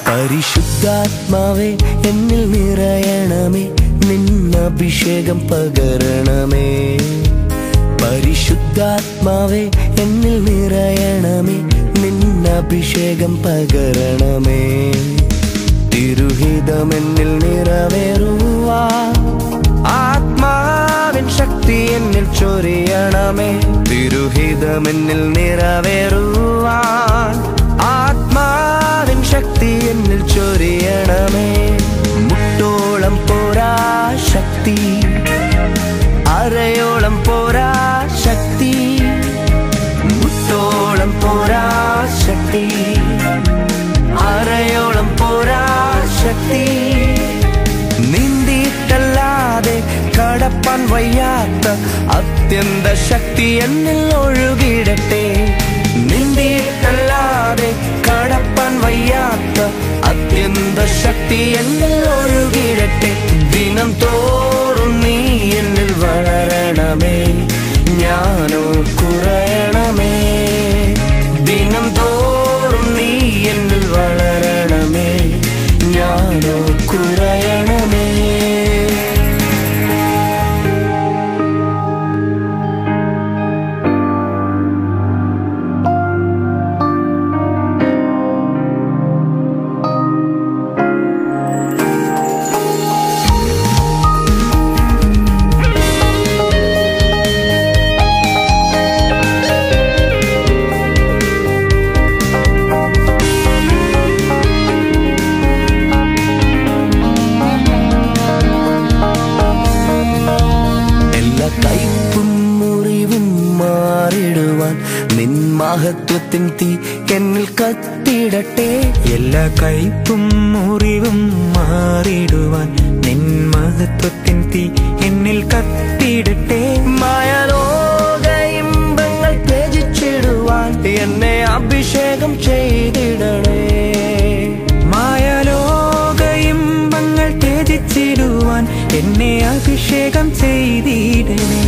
പരിശുദ്ധാത്മാവേ എന്നിൽ നിറയണമേ നിന്നഭിഷേകം പകരണമേ പരിശുദ്ധാത്മാവേ എന്നിൽ നിറയണമേ നിന്നഭിഷേകം പകരണമേ തിരുഹിതമെന്നിൽ നിറവേറുവാ ആത്മാവിൻ ശക്തി എന്നിൽ ചൊരിയണമേ തിരുഹിതമെന്നിൽ നിറവേറുവാൻ ആത്മാവിൻ ശക്തി എന്നിൽ ചൊരിയണമേ മുട്ടോളം പോരാ ശക്തി അരയോളം പോരാ ശക്തി മുട്ടോളം പോരാ ശക്തി അരയോളം പോരാ ശക്തി നീന്തിയിട്ടല്ലാതെ കടപ്പാൻ വയ്യാത്ത അത്യന്ത ശക്തി എന്നിൽ ഒഴുകിടട്ടെ നീന്തിയിട്ടല്ലാതെ കടപ്പാൻ വയ്യാത്ത അത്യന്ത ശക്തി എന്നിൽ ഒഴുകിടട്ടെ ദിനം തോറും നീ എന്നിൽ വളരണമേ ഞാനോ കുറയണമേ ദിനം തോറും നീ എന്നിൽ വളരണമേ ഞാനോ കുറയണമേ എല്ലാ കയ്പും മുറിവും മാറിടുവാൻ നിൻ മഹത്വത്തിൻ തീ എന്നിൽ കത്തിടട്ടെ എല്ലാ കയ്പും മുറിവും മാറിടുവാൻ നിൻ മഹത്വത്തിൻ തീ എന്നിൽ കത്തിയിടട്ടെ മായലോക ഇമ്പങ്ങൾ ത്യജിച്ചിടുവാൻ എന്നെ അഭിഷേകം ചെയ്തിടണേ മായലോക ഇമ്പങ്ങൾ ത്യജിച്ചിടുവാൻ എന്നെ അഭിഷേകം ചെയ്തിടണേ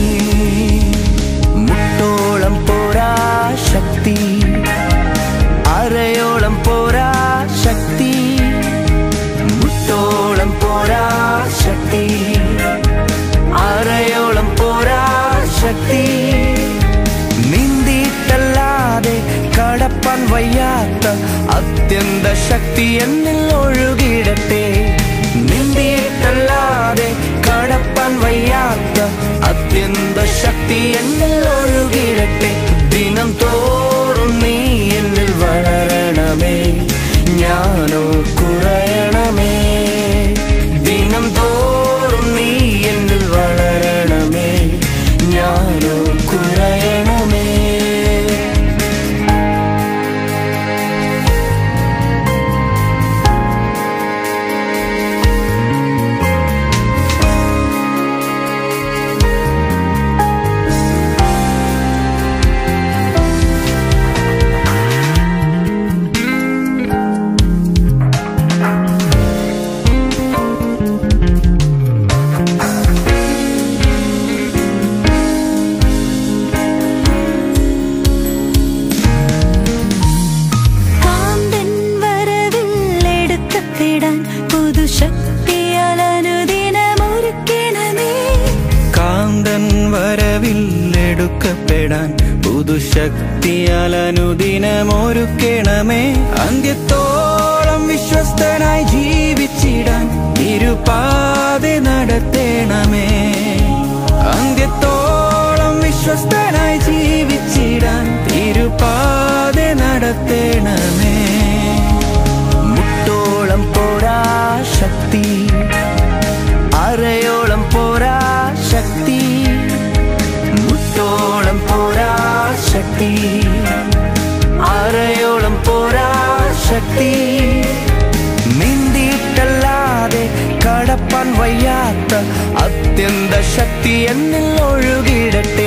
മുട്ടോളം പോരാ ശക്തി അരയോളം പോരാ ശക്തി മുട്ടോളം പോരാ ശക്തി അരയോളം പോരാ ശക്തി നീന്തിയിട്ടല്ലാതെ കടപ്പാൻ വയ്യാത്ത അത്യന്ത ശക്തി എന്നിൽ ഒഴുകിടട്ടെ നീന്തിയിട്ടല്ലാതെ കടപ്പാൻ വയ്യാത്ത അത്യന്ത ശക്തി എന്നിൽ ഒഴുകിടട്ടെ ദിനം തോറും നീ എന്നിൽ വളരണമേ ഞാനോ കുറയണമേ ദിനം തോറും നീ എന്നിൽ വളരണമേ ഞാനോ കുറയണമേ കാന്തൻ വരവിൽ എടുക്കപ്പെടാൻ പുതുശക്തിയാൽ അനുദിനമൊരുക്കണമേ കാന്തൻ വരവിൽ എടുക്കപ്പെടാൻ പുതുശക്തിയാൽ അനുദിനമൊരുക്കണമേ അന്ത്യത്തോളം വിശ്വസ്തനായി ജീവിച്ചിടാൻ ഇരുപാതെ നടത്തണമേ അന്ത്യത്തോളം വിശ്വസ്തനായി ജീവിച്ചിടാൻ ഇരുപാതെ നടത്തണമേ മുട്ടോളം പോരാ ശക്തി അരയോളം പോരാ ശക്തി മുട്ടോളം പോരാ ശക്തി അരയോളം പോരാ ശക്തി നീന്തിയിട്ടല്ലാതെ കടപ്പാൻ വയ്യാത്ത അത്യന്ത ശക്തി എന്നിൽ ഒഴുകിടട്ടെ